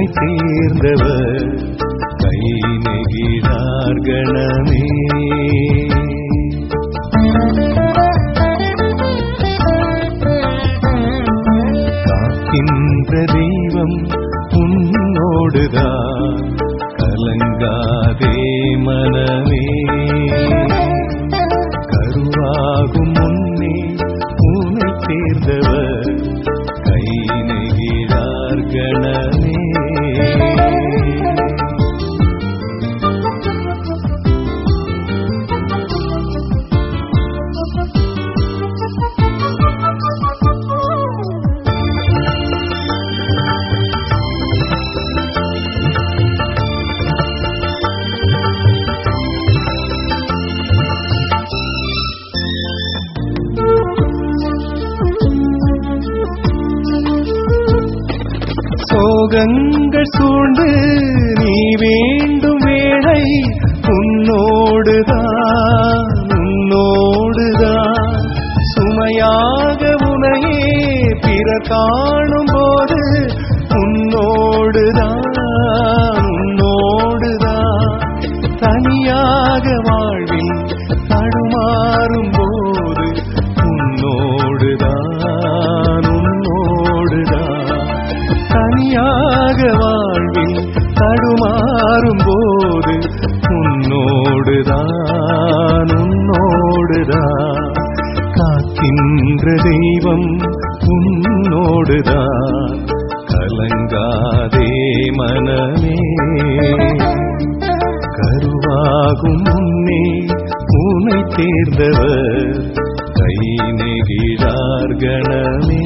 தேர்ந்தவர் கை நெகிழார் கணமே காக்கின்ற தெய்வம் உன்னோடுதான் கலங்காதே மனமே கருவாகும் முன்னே உனை தேர்ந்தவர் கை நெகிழார் கணமே சோகங்கள் சூழ்ந்து நீ வேண்டும் வேளை உன்னோடுதான் உன்னோடுதான் சுமையாக உனையே பிற காணும் போது உன்னோடுதான் உன்னோடுதான் தனியாக வாழ்வில் தடுமாறும் போது உன்னோடுதான் உன்னோடுதான் தனியாக வாழ்வில் தடுமாறும் போது உன்னோடுதான் உன்னோடுதான் காக்கின்ற தெய்வம் உன்னோடுதான் கலங்காதே மனமே கருவாகும் முன்னே உனை தேர்ந்தவர் கை நெகிழார் கணமே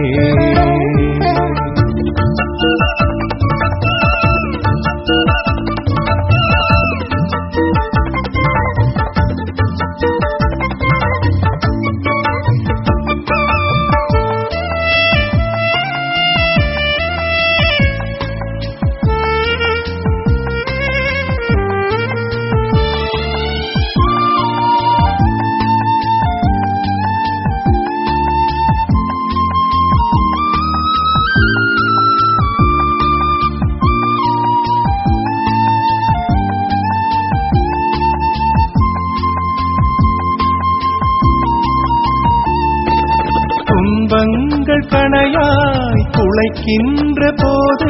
துன்பங்கள் கணையாய் குலைக்கின்ற போது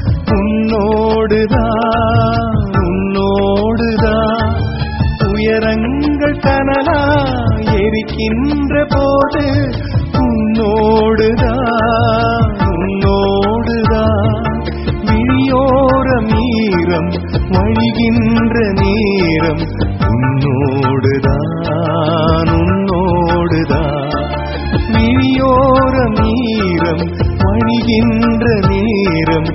உன்னோடுதான் உன்னோடுதான் உயரங்கள் கனலாய் எரிக்கின்ற போது உன்னோடுதான் உன்னோடுதான் விழியோர மீறம் வழிகின்ற நேரம் உன்னோடுதான் உன்னோடுதான் விழியோர மீறம் வழிகின்ற நேரம்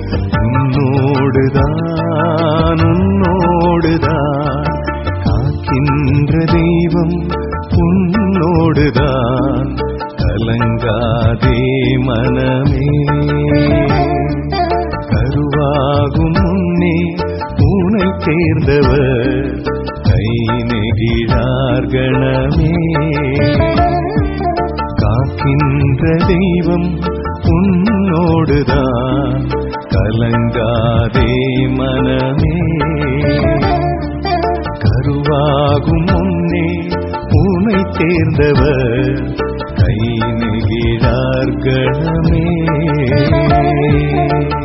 உன்னோடுதான் உன்னோடுதான் காக்கின்ற தெய்வம் உன்னோடுதான் கலங்காதே மனமே கருவாகும் முன்னே உனை தேர்ந்தவர் கை நெகிழார் கணமே காக்கின்ற தெய்வம் உன்னோடுதான் கலங்காதே மனமே கருவாகும் முன்னே உனை தேர்ந்தவர் கை நெகிழார் கணமே